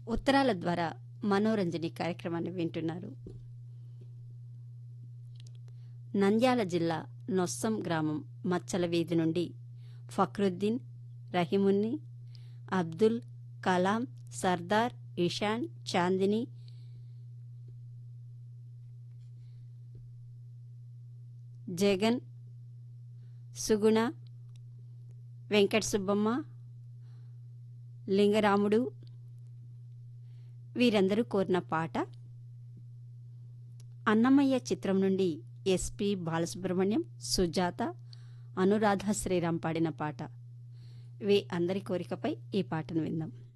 ఉత్తరాల ద్వారా మనోరంజని కార్యక్రమాన్ని వింటున్నారు నంద్యాల జిల్లా నొస్సం గ్రామం మచ్చల వీధి నుండి ఫక్రుద్దీన్ రహీమున్ని అబ్దుల్ కలాం సర్దార్ ఇషాన్ చాందిని జగన్ సుగుణ వెంకట సుబ్బమ్మ లింగరాముడు వీరందరూ కోరిన పాట అన్నమయ్య చిత్రం నుండి ఎస్పి బాలసుబ్రహ్మణ్యం సుజాత అనురాధ శ్రీరామ్ పాడిన పాట వీ అందరి కోరికపై ఈ పాటను విందాం